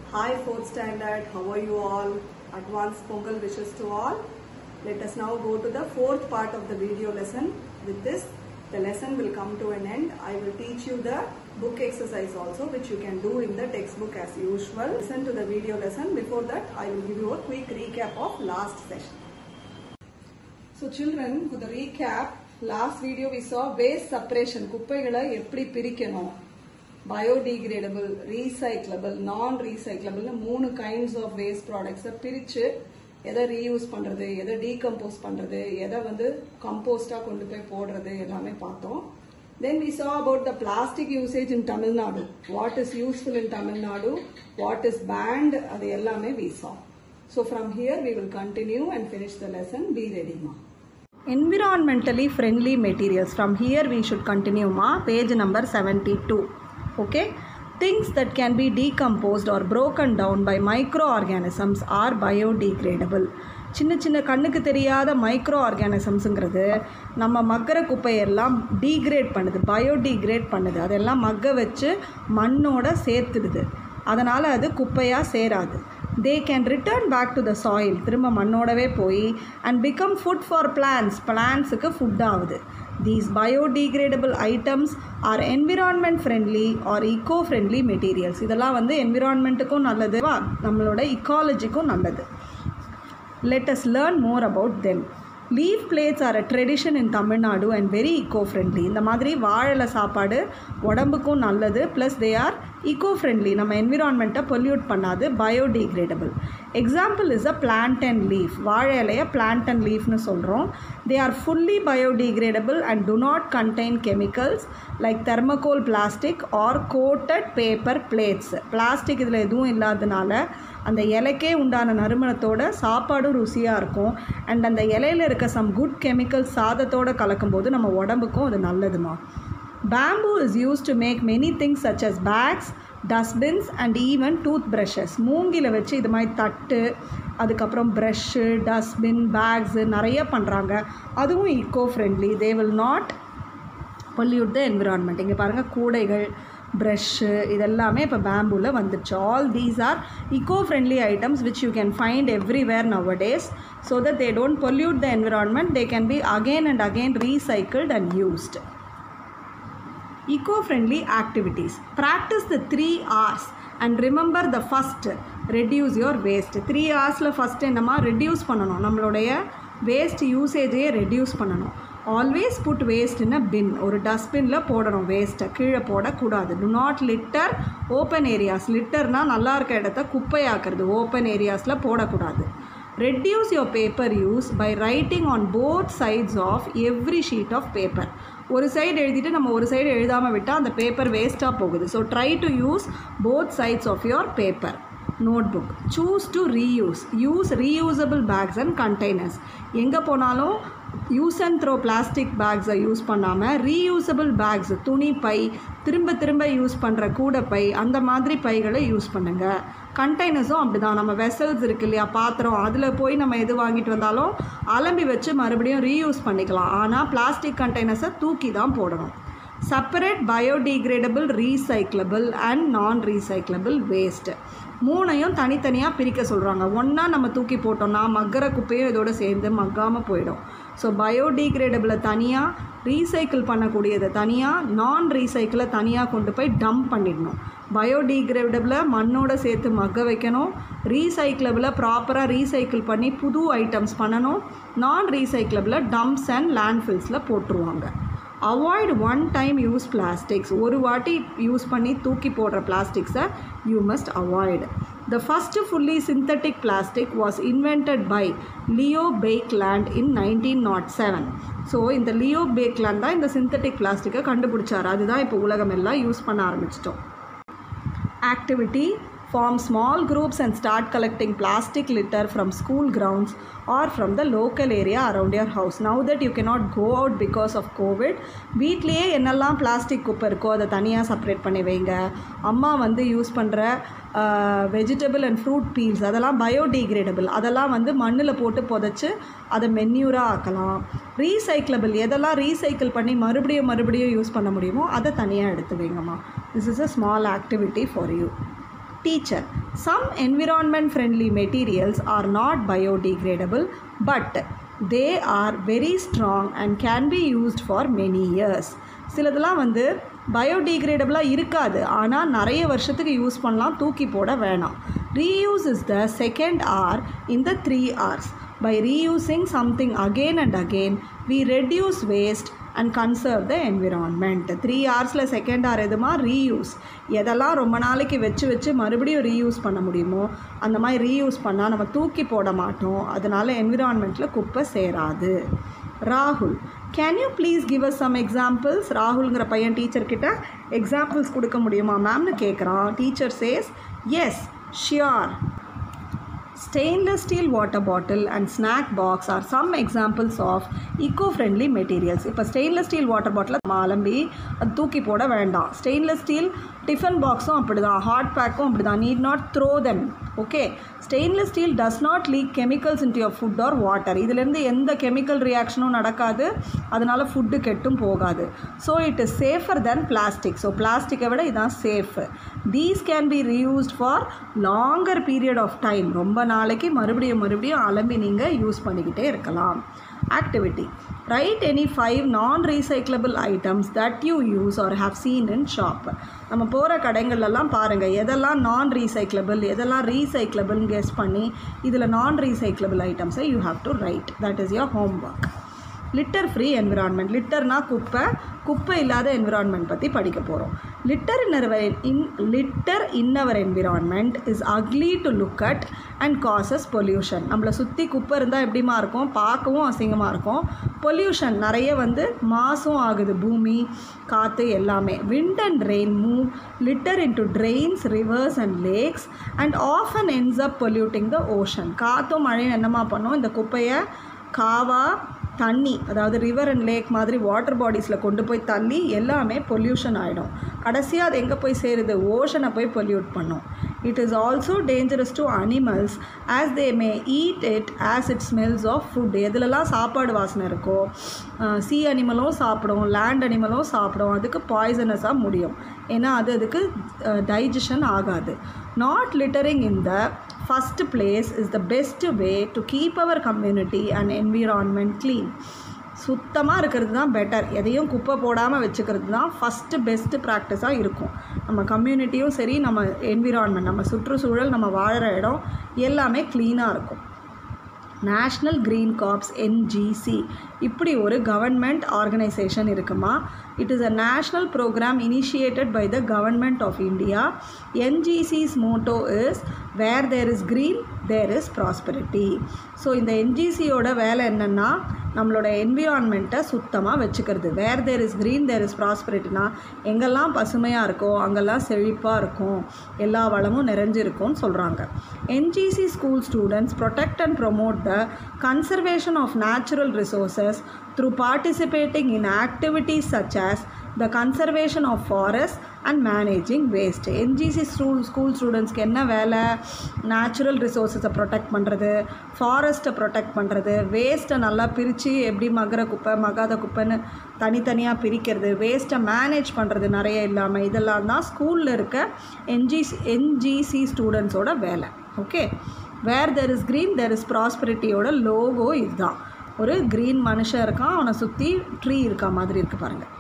Hi, fourth standard. How are you all? Advanced Pongal wishes to all. Let us now go to the fourth part of the video lesson. With this, the lesson will come to an end. I will teach you the book exercise also, which you can do in the textbook as usual. Listen to the video lesson. Before that, I will give you a quick recap of last session. So children, for the recap, last video we saw waste separation. குப்பைகளை எப்படி பிரிக்கணும் biodegradable recyclable நான் ரீசைக்கிளபிள்னு மூணு kinds of waste ப்ராடக்ட்ஸை பிரித்து எதை reuse பண்ணுறது எதை டீகம்போஸ் பண்ணுறது எதை வந்து கம்போஸ்டாக கொண்டு போய் போடுறது எல்லாமே பார்த்தோம் then we saw about the plastic usage in Tamil Nadu. What is useful in Tamil Nadu, what is banned, அது எல்லாமே we saw. So from here we will continue and finish the lesson. Be ready, ma. Environmentally friendly materials. From here we should continue, ma. Page number 72. Okay. Things that can be decomposed or broken down by microorganisms are biodegradable. சின்ன சின்ன கண்ணுக்கு தெரியாத micro ஆர்கானிசம்ஸுங்கிறது நம்ம மக்கர குப்பையெல்லாம் degrade பண்ணுது பயோடீக்ரேட் பண்ணுது அதெல்லாம் மக்க வச்சு மண்ணோட சேர்த்துடுது அதனால் அது குப்பையாக சேராது they can return back to the soil திரும்ப மண்ணோடவே போய் and become food for plants பிளான்ஸுக்கு ஃபுட் ஆகுது these biodegradable items are environment friendly or eco friendly materials இதெல்லாம் வந்து என்விரான்மெண்ட்டுக்கும் நல்லது நம்மளோட இக்காலஜிக்கும் நல்லது let us learn more about them. Leaf plates are a tradition in Tamil Nadu and very eco friendly இந்த மாதிரி வாழலை சாப்பாடு உடம்புக்கும் நல்லது plus they are eco friendly நம்ம என்விரான்மெண்ட்டை பொல்யூட் பண்ணாது biodegradable example is a plant and leaf வாழை இலைய பிளான்ட் அண்ட் லீஃப்னு சொல்கிறோம் they are fully biodegradable and do not contain chemicals like thermocol plastic or coated paper plates plastic இதில் எதுவும் இல்லாததுனால அந்த இலைக்கே உண்டான நறுமணத்தோட சாப்பாடும் ருசியாக இருக்கும் அண்ட் அந்த இலையில இருக்க சம் குட் கெமிக்கல் சாதத்தோடு கலக்கும்போது நம்ம உடம்புக்கும் அது நல்லதுமா bamboo is use to make many things such as bags dustbins and even tooth brushes மூங்கில வச்சு இது மாதிரி தட்டு அதுக்கப்புறம் ப்ரஷ்ஷு டஸ்ட்பின் பேக்ஸு நிறைய பண்ணுறாங்க அதுவும் eco friendly they will not pollute the environment இங்கே பாருங்கள் கூடைகள் ப்ரஷ்ஷு இதெல்லாமே இப்போ பேம்பூவில் வந்துடுச்சு all these are eco friendly items which you can find everywhere nowadays so that they don't pollute the environment they can be again and again recycled and used eco-friendly activities practice the 3 hours and remember the first reduce your waste 3 ஹவர்ஸில் first என்னமா reduce பண்ணணும் நம்மளுடைய waste யூசேஜையே reduce பண்ணணும் always put waste in a bin ஒரு டஸ்ட்பினில் போடணும் வேஸ்ட்டை கீழே போடக்கூடாது do not litter open areas லிட்டர்னால் நல்லா இருக்க இடத்த குப்பையாக்குறது ஓப்பன் ஏரியாஸில் போடக்கூடாது reduce your paper use by writing on both sides of every sheet of paper ஒரு சைடு எழுதிட்டு நம்ம ஒரு சைடு எழுதாமல் விட்டால் அந்த பேப்பர் வேஸ்ட்டாக போகுது so try to use both sides of your paper notebook choose to reuse use reusable bags and containers எங்கே போனாலும் யூஸ் அண்ட் த்ரோ பிளாஸ்டிக் பேக்ஸை யூஸ் பண்ணாமல் ரீயூசபிள் பேக்ஸ் துணி பை திரும்ப திரும்ப யூஸ் பண்ணுற கூடை பை அந்த மாதிரி பைகளை யூஸ் பண்ணுங்கள் கண்டெய்னர்ஸும் அப்படி தான் நம்ம வெசல்ஸ் இருக்கு இல்லையா பாத்திரம் அதில் போய் நம்ம எது வாங்கிட்டு வந்தாலும் அலம்பி வச்சு மறுபடியும் ரீயூஸ் பண்ணிக்கலாம் ஆனால் பிளாஸ்டிக் கண்டெய்னர்ஸை தூக்கி தான் போடணும் separate biodegradable recyclable and non recyclable waste மூணையும் தனித்தனியாக பிரிக்க சொல்கிறாங்க ஒன்றா நம்ம தூக்கி போட்டோம்னா மக்கர குப்பையும் இதோட சேர்ந்து மக்காமல் போயிடும் ஸோ பயோடிகிரேடபிளை தனியாக ரீசைக்கிள் பண்ணக்கூடியதை தனியாக நான் ரீசைக்கிளை தனியாக கொண்டு போய் டம்ப் பண்ணிடணும் பயோடிகிரேடபிளை மண்ணோட சேர்த்து மக்க வைக்கணும் ரீசைக்கிளபிளை ப்ராப்பராக ரீசைக்கிள் பண்ணி புது ஐட்டம்ஸ் பண்ணணும் நான் ரீசைக்கிளபிளை டம்ப்ஸ் அண்ட் லேண்ட்ஃபில்ஸில் போட்டுருவாங்க avoid one time use plastics ஒரு வாட்டி யூஸ் பண்ணி தூக்கி போடுற பிளாஸ்டிக்ஸை you must avoid the first fully synthetic plastic was invented by Leo Baekeland in nineteen nought seven so இந்த லியோ பேக்லேண்ட் தான் இந்த சிந்தட்டிக் பிளாஸ்டிக்கை கண்டுபிடிச்சார் அதுதான் இப்போ உலகம் எல்லாம் யூஸ் பண்ண ஆரம்பிச்சிட்டோம் activity form small groups and start collecting plastic litter from school grounds or from the local area around your house now that you cannot go out because of covid வீட்லேயே என்னெல்லாம் பிளாஸ்டிக் குப்பை இருக்கோ அதை தனியாக separate பண்ணி வைங்க அம்மா வந்து யூஸ் பண்ணுற வெஜிடபிள் அண்ட் ஃப்ரூட் பீல்ஸ் அதெல்லாம் பயோடிகிரேடபிள் அதெல்லாம் வந்து மண்ணில் போட்டு புதைச்சி அதை மென்யூராக ஆக்கலாம் ரீசைக்கிளபிள் எதெல்லாம் ரீசைக்கிள் பண்ணி மறுபடியும் மறுபடியும் யூஸ் பண்ண முடியுமோ அதை தனியாக எடுத்து வைங்கம்மா this is a small activity for you Teacher, some environment friendly materials are not biodegradable, but they are very strong and can be used for many years. சிலதெல்லாம் வந்து பயோடிகிரேடபிளாக இருக்காது ஆனால் நிறைய வருஷத்துக்கு யூஸ் பண்ணலாம் தூக்கி போட வேணாம் reuse is the second R in the three Rs by reusing something again and again we reduce waste and conserve the environment three ஹவர்ஸில் செகண்ட் ஹவர் எதுமா ரீயூஸ் எதெல்லாம் ரொம்ப நாளைக்கு வச்சு வச்சு மறுபடியும் ரீயூஸ் பண்ண முடியுமோ அந்த மாதிரி ரீயூஸ் பண்ணால் நம்ம தூக்கி போட மாட்டோம் அதனால் என்விரான்மெண்ட்டில் குப்பை சேராது ராகுல் can you please give us some examples ராகுல்ங்கிற பையன் டீச்சர்கிட்ட எக்ஸாம்பிள்ஸ் கொடுக்க முடியுமா மேம்னு கேட்குறான் teacher says yes sure Stainless steel water bottle and snack box are some examples of eco-friendly materials. இப்போ ஸ்டெயின்லெஸ் ஸ்டீல் வாட்டர் பாட்டில் நம்ம அலம்பி அது தூக்கி போட வேண்டாம் ஸ்டெயின்லெஸ் ஸ்டீல் டிஃபன் பாக்ஸும் அப்படி தான் ஹாட் பேக்கும் அப்படி தான் need not throw them okay stainless steel does not leak chemicals into your food or water இதுலேருந்து எந்த கெமிக்கல் ரியாக்ஷனும் நடக்காது அதனால் ஃபுட்டு கெட்டும் போகாது so it is safer than plastic so பிளாஸ்டிக்கை விட இதான் safe these can be reused for longer period of time ரொம்ப நாளைக்கு மறுபடியும் மறுபடியும் அலம்பி நீங்கள் யூஸ் பண்ணிக்கிட்டே இருக்கலாம் activity write any five non recyclable items that you use or have seen in shop நம்ம போகிற கடைகள்லாம் பாருங்கள் எதெல்லாம் நான் ரீசைக்கிளபிள் எதெல்லாம் ரீசைக்கிளபிள்னு கெஸ் பண்ணி இதில் நான் ரீசைக்கிளபிள் ஐட்டம்ஸை you have to write that is your homework litter free environment லிட்டர்னா குப்பை குப்பை இல்லாத என்விரான்மெண்ட் பற்றி படிக்க போகிறோம் litter in in litter in our environment is ugly to look at and causes pollution நம்மளை சுற்றி குப்பை இருந்தால் எப்படிமா இருக்கும் பார்க்கவும் அசிங்கமாக இருக்கும் பொல்யூஷன் நிறைய வந்து மாசும் ஆகுது பூமி காற்று எல்லாமே wind and rain move litter into drains rivers and lakes and often ends up polluting the ocean காற்றும் மழையும் என்னமா பண்ணும் இந்த குப்பையை காவா தண்ணி அதாவது ரிவர் அண்ட் லேக் மாதிரி வாட்டர் பாடிஸில் கொண்டு போய் தள்ளி எல்லாமே பொல்யூஷன் ஆகிடும் கடைசியாக அது எங்கே போய் சேருது ஓஷனை போய் பொல்யூட் பண்ணும் it is also dangerous to animals as they may eat it as it smells of food எதுலலாம் சாப்பாடு வாசனை இருக்கோ சி அனிமலும் சாப்பிடும் லேண்ட் அனிமலும் சாப்பிடும் அதுக்கு பாய்சனஸாக முடியும் ஏன்னா அது அதுக்கு டைஜஷன் ஆகாது not littering in the first place is the best way to keep our community and environment clean சுத்தமாக இருக்கிறது தான் பெட்டர் எதையும் குப்பை போடாமல் வச்சுக்கிறது தான் ஃபஸ்ட்டு பெஸ்ட்டு ப்ராக்டிஸாக இருக்கும் நம்ம கம்யூனிட்டியும் சரி நம்ம என்விரான்மெண்ட் நம்ம சுற்றுச்சூழல் நம்ம வாழ்கிற இடம் எல்லாமே க்ளீனாக இருக்கும் நேஷ்னல் க்ரீன் காப்ஸ் என்ஜிசி இப்படி ஒரு கவர்மெண்ட் ஆர்கனைசேஷன் இருக்குமா it is a national programme initiated by the government of India NGC's motto is where there is green there is prosperity so இந்த என்ஜிசியோட வேலை என்னென்னா நம்மளோட என்விரான்மெண்ட்டை சுத்தமாக வச்சுக்கிறது where there is green there is ப்ராஸ்பரிட்டினா எங்கெல்லாம் பசுமையாக இருக்கோ அங்கெல்லாம் செழிப்பாக இருக்கும் எல்லா வளமும் நிறைஞ்சிருக்கும்னு சொல்கிறாங்க NGC school students protect and promote the conservation of natural resources through participating in activities such as the conservation of forests and managing waste NGC school school ஸ்டூடெண்ட்ஸ்க்கு என்ன வேலை நேச்சுரல் ரிசோர்ஸஸை ப்ரொடெக்ட் பண்ணுறது ஃபாரஸ்ட்டை ப்ரொடெக்ட் பண்ணுறது வேஸ்ட்டை நல்லா பிரித்து எப்படி மகர குப்பை மகாத குப்பைன்னு தனித்தனியாக பிரிக்கிறது வேஸ்ட்டை மேனேஜ் பண்ணுறது நிறைய இல்லாமல் இதெல்லாம் தான் ஸ்கூலில் இருக்க என்ஜிசி என்ஜிசி ஸ்டூடெண்ட்ஸோட வேலை okay where there is green there is ப்ராஸ்பரிட்டியோட லோகோ இதுதான் ஒரு க்ரீன் மனுஷன் இருக்கான் அவனை சுற்றி ட்ரீ இருக்கா மாதிரி இருக்குது பாருங்கள்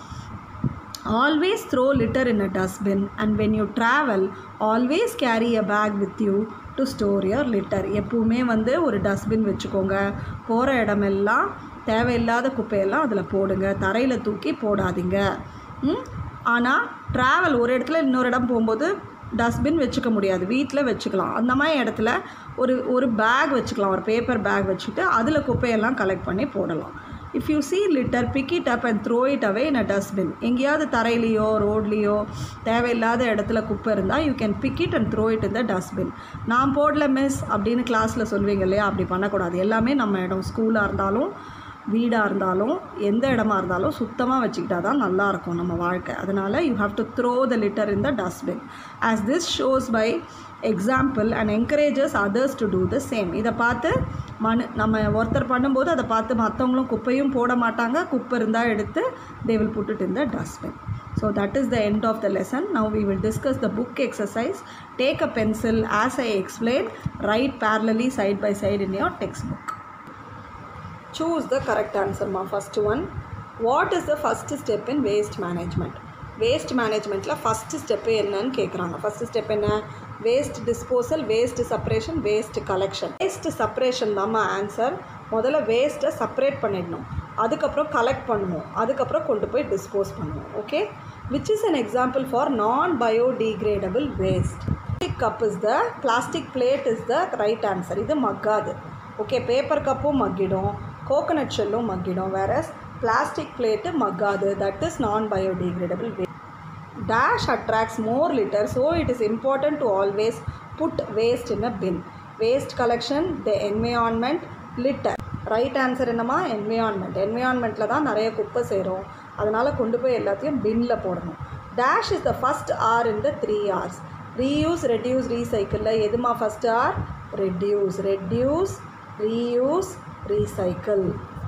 always throw litter in a dustbin and when you travel always carry a bag with you to store your litter எப்பவுமே வந்து ஒரு டஸ்ட்பின் வச்சுக்கோங்க போகிற இடமெல்லாம் தேவையில்லாத குப்பையெல்லாம் அதில் போடுங்க தரையில் தூக்கி போடாதீங்க ஆனால் ட்ராவல் ஒரு இடத்துல இன்னொரு இடம் போகும்போது டஸ்ட்பின் வச்சுக்க முடியாது வீட்டில் வச்சுக்கலாம் அந்த மாதிரி இடத்துல ஒரு ஒரு பேக் வச்சுக்கலாம் ஒரு பேப்பர் பேக் வச்சுட்டு அதில் குப்பையெல்லாம் கலெக்ட் பண்ணி போடலாம் if you see litter pick it up and throw it away in a dustbin எங்கேயாவது தரையிலையோ ரோட்லேயோ தேவையில்லாத இடத்துல குப்பை இருந்தால் you can pick it and throw it in the dustbin நான் போடல மிஸ் அப்படின்னு கிளாஸில் சொல்வீங்க இல்லையா அப்படி பண்ணக்கூடாது எல்லாமே நம்ம இடம் ஸ்கூலாக இருந்தாலும் வீடாக இருந்தாலும் எந்த இடமா இருந்தாலும் சுத்தமாக வச்சுக்கிட்டா தான் நல்லாயிருக்கும் நம்ம வாழ்க்கை அதனால் you have to throw the litter in the dustbin as this shows by example and encourages others to do the same இதை பார்த்து மனு நம்ம ஒருத்தர் பண்ணும்போது அதை பார்த்து மற்றவங்களும் குப்பையும் போட மாட்டாங்க குப்பை இருந்தால் எடுத்து they will put it in the dustbin So that is the end of the lesson. Now we will discuss the book exercise. Take a pencil as I explained, write parallelly side by side in your textbook. Choose the correct answer, ma. First one. What is the first step in waste management? Waste மேனேஜ்மெண்ட்டில் first step என்னன்னு கேட்குறாங்க first step என்ன waste disposal waste separation waste collection waste separation தாம்மா answer முதல்ல வேஸ்ட்டை separate பண்ணிடணும் அதுக்கப்புறம் collect பண்ணுவோம் அதுக்கப்புறம் கொண்டு போய் டிஸ்போஸ் பண்ணுவோம் okay which is an example for non biodegradable waste plastic cup is the plastic plate is the right answer இது மக்காது ஓகே பேப்பர் கப்பும் மக்கிடும் கோகனட் ஷெல்லும் மக்கிடும் வேற பிளாஸ்டிக் பிளேட்டு மக்காது that is non biodegradable waste dash attracts more litter so it is important to always put waste in a bin waste collection the environment litter right answer என்னம்மா environment என்வியான்மெண்ட்டில் தான் நிறைய குப்பை சேரும் அதனால் கொண்டு போய் எல்லாத்தையும் பின்னில் போடணும் dash is the first R in the three Rs reuse reduce ரீசைக்கிளில் எதுமா first R reduce reduce reuse recycle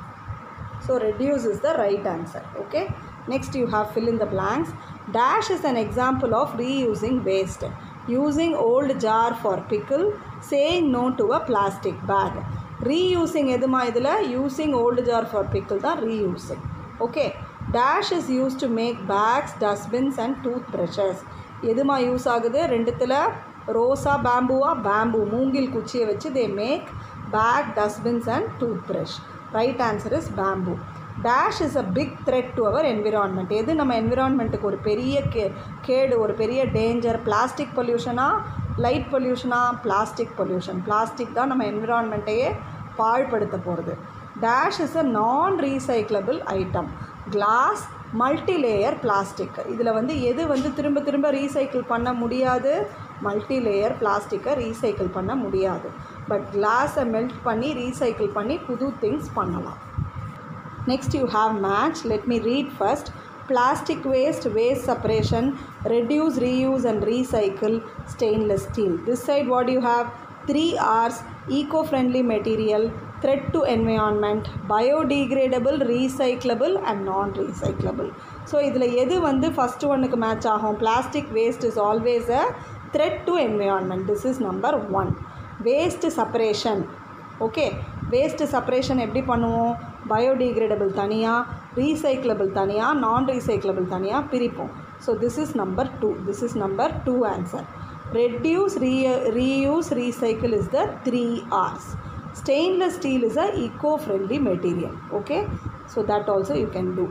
So reduce is the right answer. Okay. Next you have fill in the blanks. Dash is an example of reusing waste. Using old jar for pickle. Saying no to a plastic bag. Reusing எதுமா இதில் using old jar for pickle தான் reusing. Okay. Dash is used to make bags, dustbins and toothbrushes. எதுமா use ஆகுது ரெண்டுத்தில் ரோஸா பேம்புவா bamboo மூங்கில் குச்சியை வச்சு they make bag dustbins and toothbrush right answer is bamboo dash is a big threat to our environment எது நம்ம என்விரான்மெண்ட்டுக்கு ஒரு பெரிய கே கேடு ஒரு பெரிய டேஞ்சர் பிளாஸ்டிக் பொல்யூஷனா லைட் பொல்யூஷனா பிளாஸ்டிக் பொல்யூஷன் பிளாஸ்டிக் தான் நம்ம என்விரான்மெண்ட்டையே பாழ்படுத்த போகிறது dash is a non recyclable item glass multi layer plastic இதில் வந்து எது வந்து திரும்ப திரும்ப ரீசைக்கிள் பண்ண முடியாது மல்டி லேயர் பிளாஸ்டிக்கை ரீசைக்கிள் பண்ண முடியாது பட் கிளாஸை மெல்ட் பண்ணி ரீசைக்கிள் பண்ணி புது திங்ஸ் பண்ணலாம் next you have match let me read first plastic waste waste separation reduce reuse and recycle stainless steel this side what you have three R's eco friendly material threat to environment biodegradable recyclable and non recyclable so இதில் எது வந்து first ஒன்னுக்கு match ஆகும் plastic waste is always a threat to environment this is number one waste separation okay waste separation எப்படி பண்ணுவோம் biodegradable தனியாக recyclable தனியாக நான் ரீசைக்கிளபிள் தனியாக பிரிப்போம் so this is number two this is number two answer reduce re reuse recycle is the three R's stainless steel is a eco-friendly material okay so that also you can do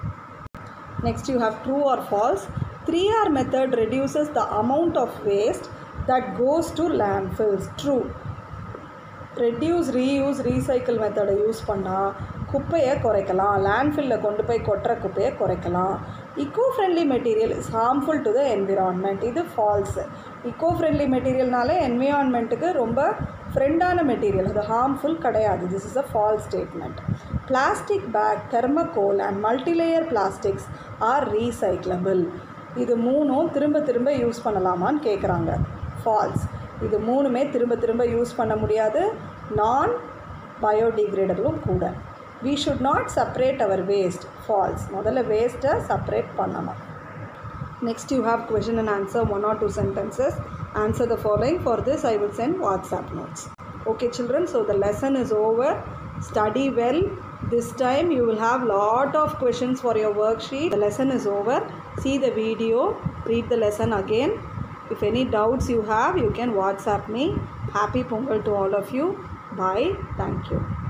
next you have true or false 3r method reduces the amount of waste that goes to landfills true reduce reuse recycle மெத்தடை use பண்ணால் குப்பையை குறைக்கலாம் லேண்ட்ஃபில்லில் கொண்டு போய் கொட்டுற குப்பையை குறைக்கலாம் eco friendly material is harmful to the environment இது ஃபால்ஸு இக்கோ ஃப்ரெண்ட்லி மெட்டீரியல்னாலே என்விரான்மெண்ட்டுக்கு ரொம்ப ஃப்ரெண்டான மெட்டீரியல் அது ஹார்ம்ஃபுல் கிடையாது this is a false statement plastic bag thermocol and multilayer plastics are recyclable இது மூணும் திரும்ப திரும்ப யூஸ் பண்ணலாமான்னு கேட்குறாங்க ஃபால்ஸ் இது மூணுமே திரும்ப திரும்ப யூஸ் பண்ண முடியாது நான் பயோடிகிரேடபிளும் கூட we should not separate our waste false முதல்ல வேஸ்ட்டை செப்பரேட் பண்ணணும் Next you have question and answer one or two sentences. Answer the following. For this I will send WhatsApp notes. Okay children, so the lesson is over. Study well. This time you will have lot of questions for your worksheet. The lesson is over. See the video. Read the lesson again. If any doubts you have, you can WhatsApp me. Happy Pongal to all of you. Bye. Thank you.